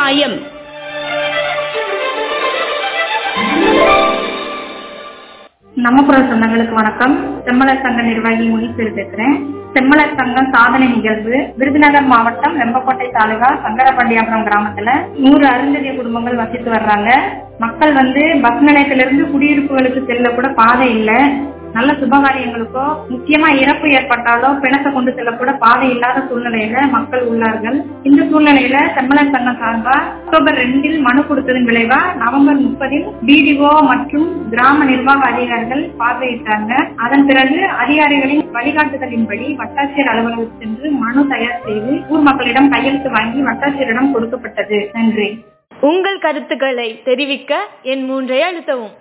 சமுதாயம் நமக்குரல் சொந்தங்களுக்கு வணக்கம் செம்மலர் சங்க நிர்வாகி முனிசிறு பேசுறேன் செம்மலர் சங்கம் சாதனை நிகழ்வு விருதுநகர் மாவட்டம் வெம்பக்கோட்டை தாலுகா சங்கரபாண்டியாபுரம் கிராமத்துல நூறு அருந்ததிய குடும்பங்கள் வசித்து வர்றாங்க மக்கள் வந்து பஸ் நிலையத்திலிருந்து குடியிருப்புகளுக்கு செல்ல கூட பாதை இல்ல நல்ல சுபகாரியங்களுக்கோ முக்கியமா இறப்பு ஏற்பட்டாலோ பிணத்தை கொண்டு செல்லக்கூட பாதை இல்லாத சூழ்நிலையில மக்கள் உள்ளார்கள் இந்த சூழ்நிலையில செம்மலர் சங்கம் சார்பா அக்டோபர் ரெண்டில் மனு கொடுத்ததன் விளைவா நவம்பர் முப்பதில் பிடிஓ மற்றும் கிராம நிர்வாக அதிகாரிகள் பார்வையிட்டாங்க அதன் பிறகு அதிகாரிகளின் வழிகாட்டுதலின்படி வட்டாட்சியர் அலுவலகத்தில் சென்று மனு தயார் செய்து ஊர் மக்களிடம் கையெழுத்து வாங்கி வட்டாட்சியரிடம் கொடுக்கப்பட்டது நன்றி உங்கள் கருத்துக்களை தெரிவிக்க என் மூன்றை அழுத்தவும்